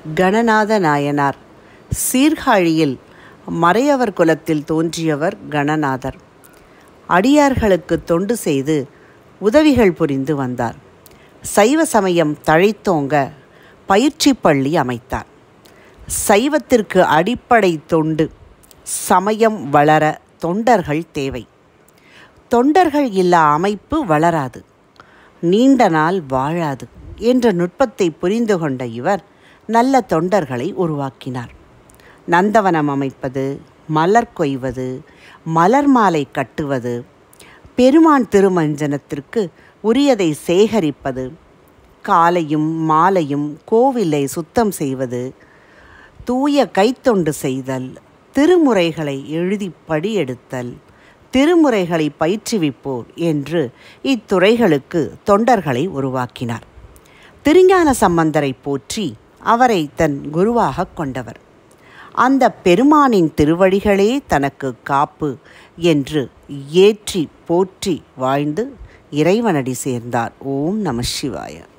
கணநாத நாயனார் சீர்காழியில் மறையவர் குலத்தில் தோன்றியவர் கணநாதர் அடியார்களுக்கு தொண்டு செய்து உதவிகள் புரிந்து வந்தார் சைவ சமயம் தழைத்தோங்க பயிற்சி பள்ளி அமைத்தார் சைவத்திற்கு அடிப்படை தொண்டு சமயம் வளர தொண்டர்கள் தேவை தொண்டர்கள் இல்லா அமைப்பு வளராது நீண்ட நாள் வாழாது என்ற நுட்பத்தை புரிந்து கொண்ட இவர் நல்ல தொண்டர்களை உருவாக்கினார் நந்தவனம் அமைப்பது மலர் கொய்வது மலர் மாலை கட்டுவது பெருமான் திருமஞ்சனத்திற்கு உரியதை சேகரிப்பது காலையும் மாலையும் கோவிலை சுத்தம் செய்வது தூய கைத்தொண்டு செய்தல் திருமுறைகளை எழுதி படியெடுத்தல் திருமுறைகளை பயிற்றுவிப்போர் என்று இத்துறைகளுக்கு தொண்டர்களை உருவாக்கினார் திருஞான சம்பந்தரை போற்றி அவரை தன் குருவாக கொண்டவர் அந்த பெருமானின் திருவடிகளே தனக்கு காப்பு என்று ஏற்றி போற்றி வாழ்ந்து இறைவனடி சேர்ந்தார் ஓம் நம சிவாய